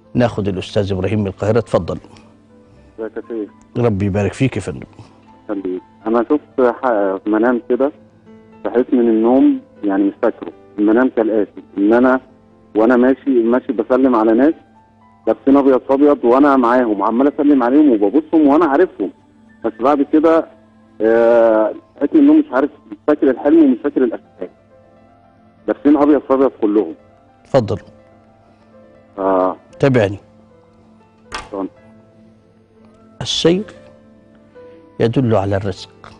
ناخد الاستاذ ابراهيم من القاهره اتفضل ازيك يا شيخ ربي يبارك فيك يا فندم خليك انا شفت ح- منام كده صحيت من النوم يعني مش فاكره المنام كالاتي ان انا وانا ماشي ماشي بسلم على ناس لابسين ابيض في ابيض وانا معاهم عمال اسلم عليهم وببصهم وانا عارفهم بس بعد كده آه، صحيت من النوم مش عارف مش فاكر الحلم ومش فاكر الاشكال لابسين ابيض في ابيض كلهم اتفضل اه تابعني طبعاً. السير يدل على الرزق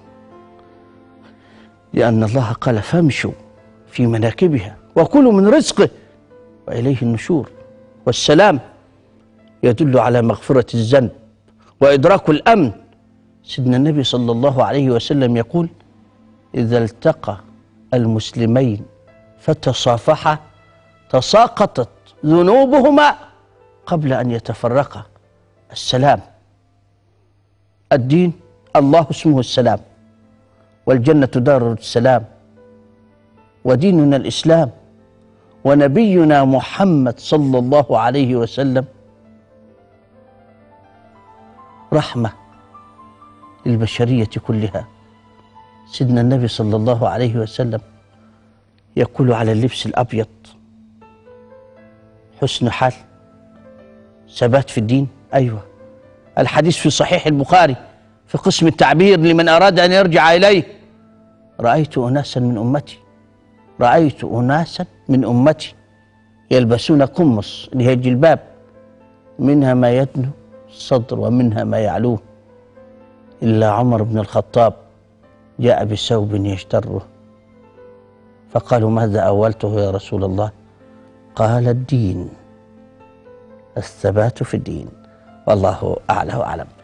لأن الله قال فامشوا في مناكبها وكلوا من رزقه وإليه النشور والسلام يدل على مغفرة الذنب وإدراك الأمن سيدنا النبي صلى الله عليه وسلم يقول إذا التقى المسلمين فتصافحا تساقطت ذنوبهما قبل أن يتفرقا السلام الدين الله اسمه السلام والجنة دار السلام وديننا الإسلام ونبينا محمد صلى الله عليه وسلم رحمة للبشرية كلها سيدنا النبي صلى الله عليه وسلم يقول على اللبس الأبيض حسن حال ثبات في الدين أيوة الحديث في صحيح البخاري في قسم التعبير لمن أراد أن يرجع إليه رأيت أناسا من أمتي رأيت أناسا من أمتي يلبسون قمص اللي هي الجلباب منها ما يدنو الصدر ومنها ما يعلوه إلا عمر بن الخطاب جاء بثوب يشتره فقالوا ماذا أولته يا رسول الله قال الدين الثبات في الدين والله أعلى وأعلم